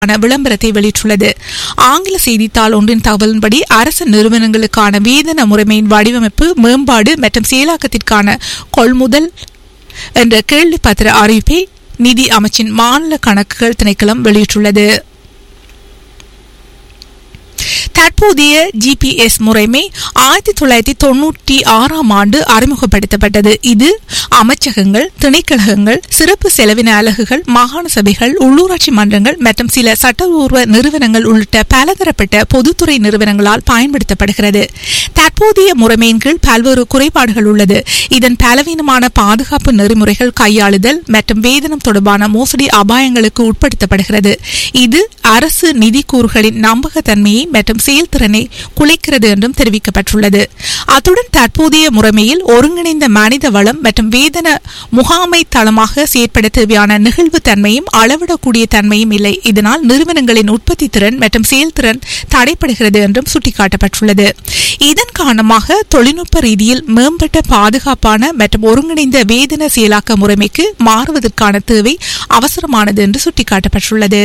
விளம்பரத்தை வெளியிட்டுள்ளது ஆங்கில செய்தித்தாள் ஒன்றின் தகவலின்படி அரசு நிறுவனங்களுக்கான வேதன முறைமையின் வடிவமைப்பு மேம்பாடு மற்றும் செயலாக்கத்திற்கான கொள்முதல் என்ற கேள்வி பத்திர அறிவிப்பை நிதி அமைச்சின் மாநில கணக்குகள் திணைக்களம் வெளியிட்டுள்ளது தற்போதைய ஜிபிஎஸ் முறைமை ஆயிரத்தி தொள்ளாயிரத்தி தொன்னூற்றி ஆறாம் ஆண்டு அறிமுகப்படுத்தப்பட்டது இது அமைச்சகங்கள் திணைக்கழகங்கள் சிறப்பு செலவின அலகுகள் மாகாண சபைகள் உள்ளூராட்சி மன்றங்கள் மற்றும் சில சட்டபூர்வ நிறுவனங்கள் உள்ளிட்ட பலதரப்பட்ட பொதுத்துறை நிறுவனங்களால் பயன்படுத்தப்படுகிறது தற்போதைய முறைமையின் கீழ் பல்வேறு குறைபாடுகள் உள்ளது இதன் பலவீனமான பாதுகாப்பு நெறிமுறைகள் கையாளுதல் மற்றும் வேதனம் தொடர்பான மோசடி அபாயங்களுக்கு உட்படுத்தப்படுகிறது இது அரசு நிதி கூறுகளின் நம்பகத்தன்மையை மற்றும் செயல்திறனை குலைக்கிறது என்றும் தெரிவிக்கப்பட்டுள்ளது அத்துடன் தற்போதைய முறைமையில் ஒருங்கிணைந்த மனித வளம் மற்றும் வேதன முகாமை தளமாக செயற்பட தேவையான நெகிழ்வு தன்மையும் அளவிடக்கூடிய தன்மையும் இல்லை இதனால் நிறுவனங்களின் உற்பத்தி திறன் மற்றும் செயல்திறன் தடைப்படுகிறது என்றும் சுட்டிக்காட்டப்பட்டுள்ளது இதன் காரணமாக தொழில்நுட்ப ரீதியில் மேம்பட்ட பாதுகாப்பான மற்றும் ஒருங்கிணைந்த வேதன செயலாக்க முறைமைக்கு மாறுவதற்கான தேவை அவசரமானது என்று சுட்டிக்காட்டப்பட்டுள்ளது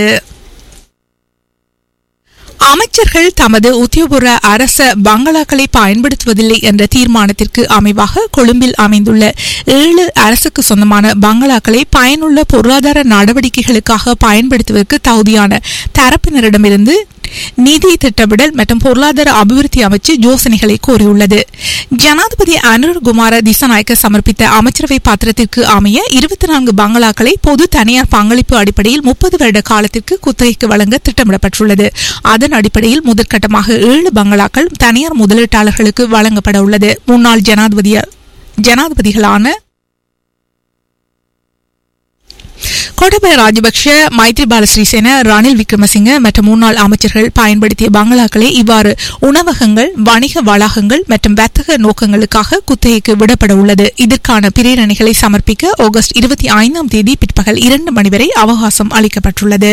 அமைச்சர்கள் தமது உத்தியோகபூர்வ அரச பங்களாக்களை பயன்படுத்துவதில்லை என்ற தீர்மானத்திற்கு அமைவாக கொழும்பில் அமைந்துள்ள ஏழு அரசுக்கு சொந்தமான பங்களாக்களை பயனுள்ள பொருளாதார நடவடிக்கைகளுக்காக பயன்படுத்துவதற்கு தகுதியான தரப்பினரிடமிருந்து நிதி திட்டமிடல் மற்றும் பொருளாதார அபிவிருத்தி அமைச்சு யோசனைகளை கோரியுள்ளது ஜனாதிபதி அனுர் குமார திசநாயக்க சமர்ப்பித்த அமைச்சரவை பத்திரத்திற்கு அமைய இருபத்தி நான்கு பங்களாக்களை பொது தனியார் பங்களிப்பு அடிப்படையில் முப்பது வருட காலத்திற்கு குத்தகைக்கு வழங்க திட்டமிடப்பட்டுள்ளது அதன் அடிப்படையில் முதற்கட்டமாக ஏழு பங்களாக்கள் தனியார் முதலீட்டாளர்களுக்கு வழங்கப்பட உள்ளது முன்னாள் ஜனாதிபதி ஜனாதிபதிகளான கோடபய ராஜபக்ஷ மைத்ரிபால ஸ்ரீசேன ரணில் விக்ரமசிங்க மற்றும் முன்னாள் அமைச்சர்கள் பயன்படுத்திய பங்களாக்களே இவ்வாறு உணவகங்கள் வணிக வளாகங்கள் மற்றும் வர்த்தக நோக்கங்களுக்காக குத்தகைக்கு விடப்பட உள்ளது இதற்கான பிரேரணைகளை சமர்ப்பிக்க ஆகஸ்ட் இருபத்தி ஐந்தாம் தேதி பிற்பகல் இரண்டு மணி வரை அவகாசம் அளிக்கப்பட்டுள்ளது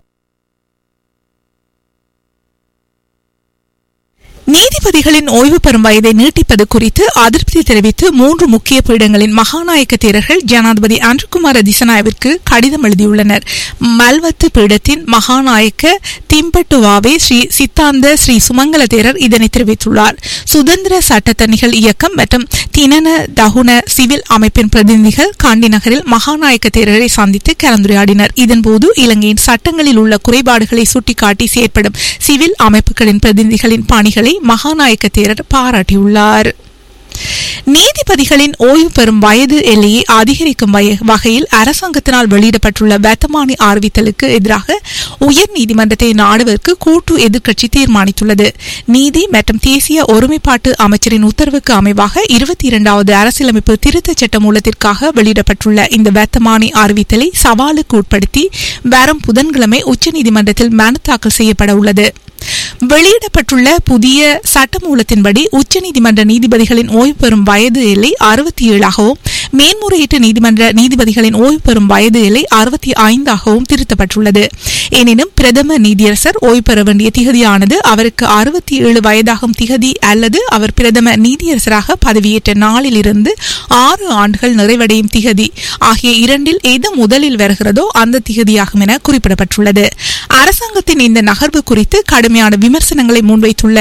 நீதிபதிகளின் ஓய்வு பெறும் வயதை நீட்டிப்பது குறித்து அதிருப்தி தெரிவித்து மூன்று முக்கிய பீடங்களின் மகாநாயக்க தேரர்கள் ஜனாதிபதி அன்றுகுமார திசநாயவிற்கு கடிதம் எழுதியுள்ளனர் மல்வத்து பீடத்தின் மகாநாயக்க திம்பட்டுவாவே ஸ்ரீ சித்தாந்த ஸ்ரீ சுமங்கல தேரர் இதனை தெரிவித்துள்ளார் சுதந்திர சட்டத்தணிகள் இயக்கம் மற்றும் தினன தகுன சிவில் அமைப்பின் பிரதிநிதிகள் காண்டி நகரில் மகாநாயக்க தேரரை சந்தித்து கலந்துரையாடினர் இதன்போது இலங்கையின் சட்டங்களில் உள்ள குறைபாடுகளை சுட்டிக்காட்டி செயற்படும் சிவில் அமைப்புகளின் பிரதிநிதிகளின் பணிகளை மகாநாயக்க தேரர் பாராட்டியுள்ளார் நீதிபதிகளின் ஓய்வு பெறும் வயது எல்லையை அதிகரிக்கும் வகையில் அரசாங்கத்தினால் வெளியிடப்பட்டுள்ள வர்த்தமானி அறிவித்தலுக்கு எதிராக உயர் நீதிமன்றத்தை நாடுவதற்கு கூட்டு எதிர்க்கட்சி தீர்மானித்துள்ளது நீதி மற்றும் தேசிய ஒருமைப்பாட்டு அமைச்சரின் உத்தரவுக்கு அமைவாக இருபத்தி இரண்டாவது அரசியலமைப்பு திருத்த சட்ட மூலத்திற்காக வெளியிடப்பட்டுள்ள இந்த வர்த்தமானி அறிவித்தலை சவாலுக்கு உட்படுத்தி வரும் புதன்கிழமை உச்சநீதிமன்றத்தில் மனு தாக்கல் செய்யப்பட உள்ளது வெளியிடப்பட்டுள்ள புதிய சட்டமூலத்தின்படி உச்சநீதிமன்ற நீதிபதிகளின் ஓய்வு பெறும் வயது எல்லை அறுபத்தி ஏழாகவும் மேன்முறையீட்டு நீதிமன்ற நீதிபதிகளின் ஓய்வு பெறும் வயது எல்லை அறுபத்தி ஐந்தாகவும் திருத்தப்பட்டுள்ளது எனினும் பிரதம நீதியரசர் ஓய்வு பெற வேண்டிய திகதியானது அவருக்கு அறுபத்தி ஏழு வயதாகும் திகதி அல்லது அவர் பிரதம நீதியரசராக பதவியேற்ற நாளிலிருந்து ஆறு ஆண்டுகள் நிறைவடையும் திகதி ஆகிய இரண்டில் எது முதலில் வருகிறதோ அந்த திகதியாகும் என குறிப்பிடப்பட்டுள்ளது அரசாங்கத்தின் இந்த நகர்வு குறித்து கடுமையான விமர்சனங்களை முன்வைத்துள்ள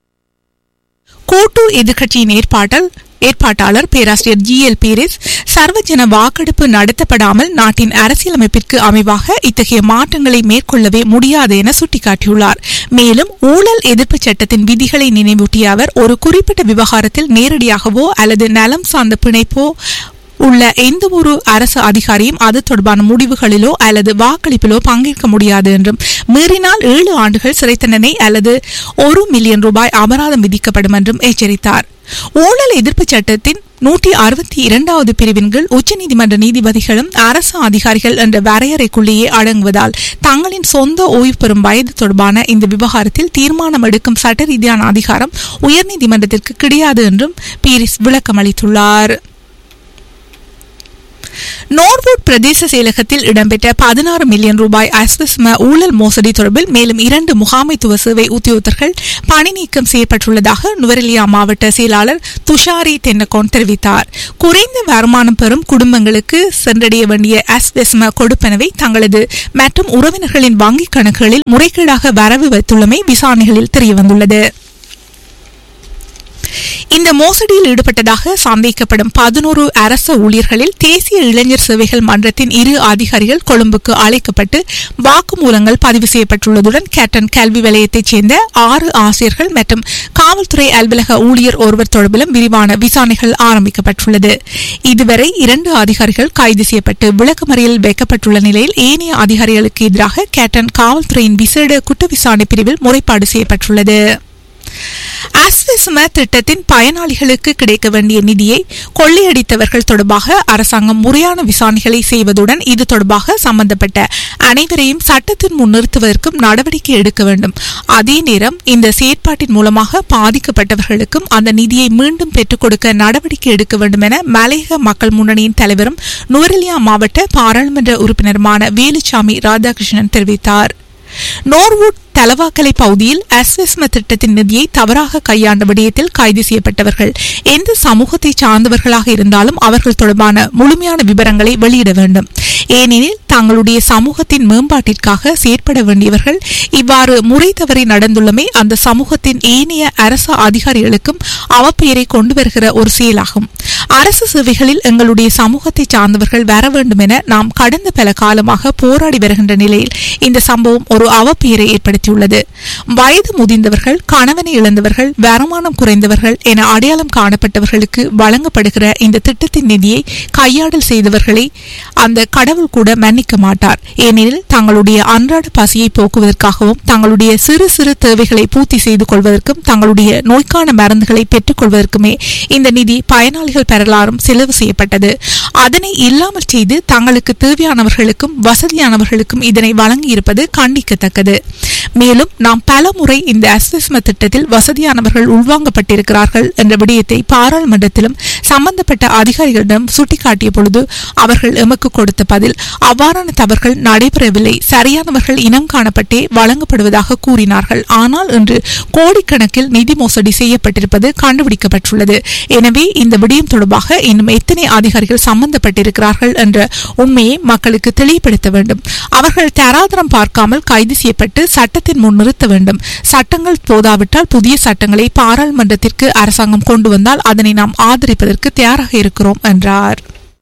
கூட்டு எதிர்க்கட்சியின் ஏற்பாட்டால் ஏற்பாட்டாளர் பேராசிரியர் ஜி எல் பீரிஸ் சர்வஜன வாக்கெடுப்பு நடத்தப்படாமல் நாட்டின் அரசியலமைப்பிற்கு அமைவாக இத்தகைய மாற்றங்களை மேற்கொள்ளவே முடியாது என சுட்டிக்காட்டியுள்ளார் மேலும் ஊழல் எதிர்ப்பு சட்டத்தின் விதிகளை நினைவூட்டிய அவர் ஒரு குறிப்பிட்ட விவகாரத்தில் நேரடியாகவோ அல்லது நலம் சார்ந்த பிணைப்போ உள்ள எந்த ஒரு அரசு அதிகாரியும் அது தொடர்பான முடிவுகளிலோ அல்லது வாக்களிப்பிலோ பங்கேற்க முடியாது என்றும் மீறினால் ஏழு ஆண்டுகள் சிறை தண்டனை அல்லது ஒரு மில்லியன் ரூபாய் அபராதம் விதிக்கப்படும் என்றும் எச்சரித்தார் ஊழல் எதிர்ப்பு சட்டத்தின் நூற்றி அறுபத்தி இரண்டாவது பிரிவின் கீழ் உச்சநீதிமன்ற நீதிபதிகளும் அரசு அதிகாரிகள் என்ற வரையறைக்குள்ளேயே அடங்குவதால் தங்களின் சொந்த ஓய்வு பெறும் வயது தொடர்பான இந்த விவகாரத்தில் தீர்மானம் எடுக்கும் சட்ட ரீதியான அதிகாரம் உயர்நீதிமன்றத்திற்கு கிடையாது என்றும் பீரிஸ் விளக்கம் அளித்துள்ளார் நோர்வுட் பிரதேச செயலகத்தில் இடம்பெற்ற பதினாறு மில்லியன் ரூபாய் அஸ்வஸ்ம ஊழல் மோசடி தொடர்பில் மேலும் இரண்டு முகாமைத்துவ சேவை உத்தியோகத்தர்கள் பணி நீக்கம் செய்யப்பட்டுள்ளதாக நுவரெலியா மாவட்ட செயலாளர் துஷாரி தென்னகோன் தெரிவித்தார் குறைந்த வருமானம் பெறும் குடும்பங்களுக்கு சென்றடைய வேண்டிய அஸ்வஸ்ம கொடுப்பனவை தங்களது மற்றும் உறவினர்களின் வங்கிக் கணக்குகளில் முறைகேடாக வரவு வைத்துள்ளமை விசாரணைகளில் தெரியவந்துள்ளது இந்த மோசடியில் ஈடுபட்டதாக சந்தேகிக்கப்படும் பதினோரு அரச ஊழியர்களில் தேசிய இளைஞர் சேவைகள் மன்றத்தின் இரு அதிகாரிகள் கொழும்புக்கு அழைக்கப்பட்டு வாக்குமூலங்கள் பதிவு செய்யப்பட்டுள்ளதுடன் கேட்டன் கல்வி வலயத்தைச் சேர்ந்த ஆறு ஆசிரியர்கள் மற்றும் காவல்துறை அலுவலக ஊழியர் ஒருவர் தொடர்பிலும் விரிவான விசாரணைகள் ஆரம்பிக்கப்பட்டுள்ளது இதுவரை இரண்டு அதிகாரிகள் கைது செய்யப்பட்டு விளக்கமறியலில் வைக்கப்பட்டுள்ள நிலையில் ஏனைய அதிகாரிகளுக்கு எதிராக கேட்டன் காவல்துறையின் விசேட குற்ற விசாரணை பிரிவில் முறைப்பாடு செய்யப்பட்டுள்ளது ஆஸ்விஸ்ம திட்டத்தின் பயனாளிகளுக்கு கிடைக்க வேண்டிய நிதியை கொள்ளையடித்தவர்கள் தொடர்பாக அரசாங்கம் முறையான விசாரணைகளை செய்வதுடன் இது தொடர்பாக சம்பந்தப்பட்ட அனைவரையும் சட்டத்தின் முன் நிறுத்துவதற்கும் நடவடிக்கை எடுக்க வேண்டும் அதே நேரம் இந்த செயற்பாட்டின் மூலமாக பாதிக்கப்பட்டவர்களுக்கும் அந்த நிதியை மீண்டும் பெற்றுக் கொடுக்க நடவடிக்கை எடுக்க வேண்டும் என மலையக மக்கள் முன்னணியின் தலைவரும் நுவரெலியா மாவட்ட பாராளுமன்ற உறுப்பினருமான வேலுச்சாமி ராதாகிருஷ்ணன் தெரிவித்தார் நோர்வுட் தலவாக்கலை பகுதியில் அஸ்வஸ்ம திட்டத்தின் நிதியை தவறாக கையாண்ட விடயத்தில் கைது செய்யப்பட்டவர்கள் எந்த சமூகத்தை சார்ந்தவர்களாக இருந்தாலும் அவர்கள் தொடர்பான முழுமையான விவரங்களை வெளியிட வேண்டும் ஏனெனில் தங்களுடைய சமூகத்தின் மேம்பாட்டிற்காக செயற்பட வேண்டியவர்கள் இவ்வாறு முறை தவறி நடந்துள்ளமை அந்த சமூகத்தின் ஏனைய அரசு அதிகாரிகளுக்கும் அவப்பெயரை கொண்டு வருகிற ஒரு செயலாகும் அரசு சேவைகளில் எங்களுடைய சமூகத்தை சார்ந்தவர்கள் வர வேண்டும் என நாம் கடந்த பல காலமாக போராடி வருகின்ற நிலையில் இந்த சம்பவம் ஒரு அவப்பெயரை ஏற்படுத்தியுள்ளது வயது முதிர்ந்தவர்கள் கணவனை இழந்தவர்கள் வருமானம் குறைந்தவர்கள் என அடையாளம் காணப்பட்டவர்களுக்கு வழங்கப்படுகிற இந்த திட்டத்தின் நிதியை கையாடல் செய்தவர்களை அந்த கடவுள் கூட மன்னிக்க மாட்டார் ஏனெனில் தங்களுடைய அன்றாட பசியை போக்குவதற்காகவும் தங்களுடைய சிறு சிறு தேவைகளை பூர்த்தி செய்து கொள்வதற்கும் தங்களுடைய நோய்க்கான மருந்துகளை பெற்றுக் கொள்வதற்குமே இந்த நிதி பயனாளிகள் பெறலாரும் செலவு செய்யப்பட்டது அதனை இல்லாமல் செய்து தங்களுக்கு தேவையானவர்களுக்கும் வசதியானவர்களுக்கும் இதனை வழங்கியிருப்பது கண்டிக்கத்தக்கது மேலும் நாம் பல முறை இந்த அஸ்வஸ்ம திட்டத்தில் வசதியானவர்கள் உள்வாங்கப்பட்டிருக்கிறார்கள் என்ற விடயத்தை பாராளுமன்றத்திலும் சம்பந்தப்பட்ட அதிகாரிகளிடம் சுட்டிக்காட்டிய பொழுது அவர்கள் எமக்கு கொடுத்த பதில் அவ்வாறான தவறுகள் நடைபெறவில்லை சரியானவர்கள் இனம் காணப்பட்டே வழங்கப்படுவதாக கூறினார்கள் ஆனால் இன்று கோடிக்கணக்கில் நிதி மோசடி செய்யப்பட்டிருப்பது கண்டுபிடிக்கப்பட்டுள்ளது எனவே இந்த விடயம் தொடர்பாக இன்னும் எத்தனை அதிகாரிகள் சம்பந்தப்பட்டிருக்கிறார்கள் என்ற உண்மையை மக்களுக்கு தெளிவுபடுத்த வேண்டும் அவர்கள் தராதரம் பார்க்காமல் கைது செய்யப்பட்டு சட்டத்தின் முன் நிறுத்த வேண்டும் சட்டங்கள் போதாவிட்டால் புதிய சட்டங்களை பாராளுமன்றத்திற்கு அரசாங்கம் கொண்டு வந்தால் அதனை நாம் ஆதரிப்பதற்கு தயாராக இருக்கிறோம் என்றார்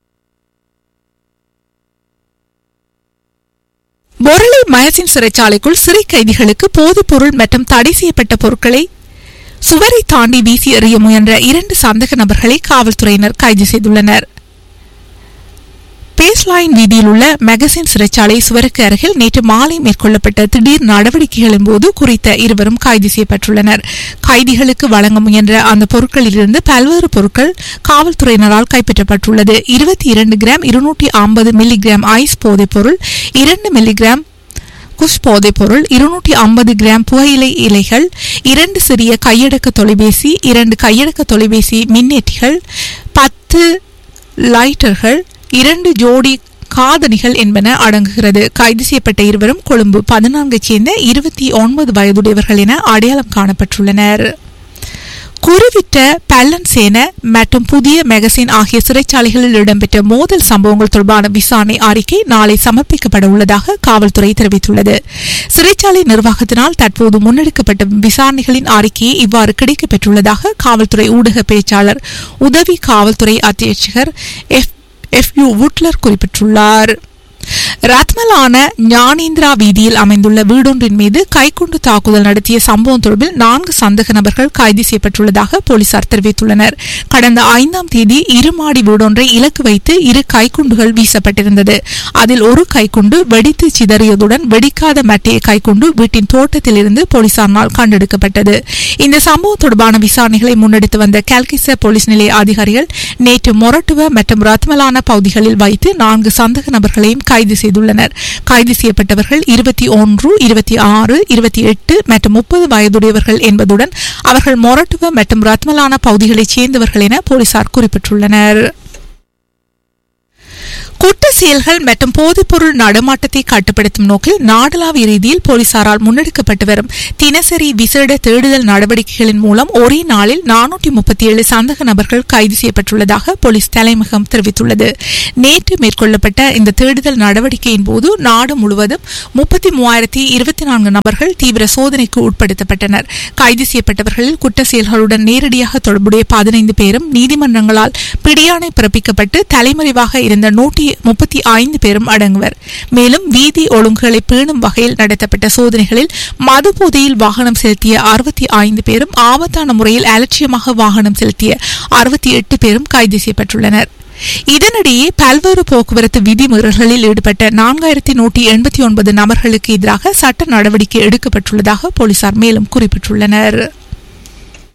பொருளை மயசின் சிறைச்சாலைக்குள் சிறை கைதிகளுக்கு போதைப் பொருள் மற்றும் தடை செய்யப்பட்ட பொருட்களை சுவரை தாண்டி வீசி எறிய முயன்ற இரண்டு சந்தேக நபர்களை காவல்துறையினர் கைது செய்துள்ளனர் பேஸ்லைன் வீதியில் உள்ள மெகசின் சிறைச்சாலை சுவருக்கு அருகில் நேற்று மாலை மேற்கொள்ளப்பட்ட திடீர் நடவடிக்கைகளின் போது குறித்த இருவரும் கைது செய்யப்பட்டுள்ளனர் கைதிகளுக்கு வழங்க முயன்ற அந்த பொருட்களிலிருந்து பல்வேறு பொருட்கள் காவல்துறையினரால் கைப்பற்றப்பட்டுள்ளது இருபத்தி இரண்டு கிராம் இருநூற்றி ஐம்பது மில்லிகிராம் ஐஸ் போதைப் பொருள் இரண்டு மில்லிகிராம் குஷ் போதைப் பொருள் இருநூற்றி ஐம்பது கிராம் புகையிலை இலைகள் இரண்டு சிறிய கையடக்க தொலைபேசி இரண்டு கையடக்க தொலைபேசி மின்னேற்றிகள் பத்து லைட்டர்கள் இரண்டு ஜோடி காதணிகள் என்பன அடங்குகிறது கைது செய்யப்பட்ட இருவரும் கொழும்பு பதினான்கைச் சேர்ந்த இருபத்தி ஒன்பது வயதுடையவர்கள் என அடையாளம் காணப்பட்டுள்ளனர் குருவிட்ட பல்லன் சேன மற்றும் புதிய மெகசின் ஆகிய சிறைச்சாலைகளில் இடம்பெற்ற மோதல் சம்பவங்கள் தொடர்பான விசாரணை அறிக்கை நாளை சமர்ப்பிக்கப்பட உள்ளதாக காவல்துறை தெரிவித்துள்ளது சிறைச்சாலை நிர்வாகத்தினால் தற்போது முன்னெடுக்கப்பட்ட விசாரணைகளின் அறிக்கையை இவ்வாறு கிடைக்கப்பெற்றுள்ளதாக காவல்துறை ஊடக பேச்சாளர் உதவி காவல்துறை அத்தியட்சகர் எஃப் எஃப் யூ வுட்லர் குறிப்பிட்டுள்ளார் ரத்மலான ஞானேந்திரா வீதியில் அமைந்துள்ள வீடொன்றின் மீது கைக்குண்டு தாக்குதல் நடத்திய சம்பவம் தொடர்பில் நான்கு சந்தேக நபர்கள் கைது செய்யப்பட்டுள்ளதாக போலீசார் தெரிவித்துள்ளனர் கடந்த ஐந்தாம் தேதி இருமாடி வீடொன்றை இலக்கு வைத்து இரு கைக்குண்டுகள் வீசப்பட்டிருந்தது அதில் ஒரு கைக்குண்டு வெடித்து சிதறியதுடன் வெடிக்காத மட்டைய கைக்குண்டு வீட்டின் தோட்டத்தில் இருந்து போலீசாரினால் கண்டெடுக்கப்பட்டது இந்த சம்பவம் தொடர்பான விசாரணைகளை முன்னெடுத்து வந்த கல்கிச போலீஸ் நிலைய அதிகாரிகள் நேற்று மொரட்டுவ மற்றும் ரத்மலான பகுதிகளில் வைத்து நான்கு சந்தேக நபர்களையும் கைது செய்துள்ளனர் கைது செய்யப்பட்டவர்கள் இருபத்தி ஒன்று இருபத்தி ஆறு இருபத்தி எட்டு மற்றும் முப்பது வயதுடையவர்கள் என்பதுடன் அவர்கள் மொரட்டுவ மற்றும் ரத்மலான பகுதிகளைச் சேர்ந்தவர்கள் என போலீசார் குறிப்பிட்டுள்ளனர் குற்ற செயல்கள் மற்றும் போதைப்பொருள் நடமாட்டத்தை கட்டுப்படுத்தும் நோக்கில் நாடளாவிய ரீதியில் போலீசாரால் முன்னெடுக்கப்பட்டு வரும் தினசரி விசேட தேடுதல் நடவடிக்கைகளின் மூலம் ஒரே நாளில் நானூற்றி முப்பத்தி ஏழு சந்தக நபர்கள் கைது செய்யப்பட்டுள்ளதாக போலீஸ் தலைமையகம் தெரிவித்துள்ளது நேற்று மேற்கொள்ளப்பட்ட இந்த தேடுதல் நடவடிக்கையின் போது நாடு முழுவதும் முப்பத்தி மூவாயிரத்தி இருபத்தி நான்கு நபர்கள் தீவிர சோதனைக்கு உட்படுத்தப்பட்டனர் கைது செய்யப்பட்டவர்களில் குற்ற செயல்களுடன் நேரடியாக தொடர்புடைய பதினைந்து பேரும் நீதிமன்றங்களால் பிடியாணை பிறப்பிக்கப்பட்டு தலைமறைவாக இருந்த நூற்றி முப்பத்தி ஐந்து பேரும் அடங்குவர் மேலும் வீதி ஒழுங்குகளை பேணும் வகையில் நடத்தப்பட்ட சோதனைகளில் மது போதையில் வாகனம் செலுத்திய அறுபத்தி ஐந்து பேரும் ஆபத்தான முறையில் அலட்சியமாக வாகனம் செலுத்திய அறுபத்தி எட்டு பேரும் கைது செய்யப்பட்டுள்ளனர் இதனிடையே பல்வேறு போக்குவரத்து விதிமீறல்களில் ஈடுபட்ட நான்காயிரத்தி நூற்றி எண்பத்தி ஒன்பது நபர்களுக்கு எதிராக சட்ட நடவடிக்கை எடுக்கப்பட்டுள்ளதாக போலீசார் மேலும் குறிப்பிட்டுள்ளனர்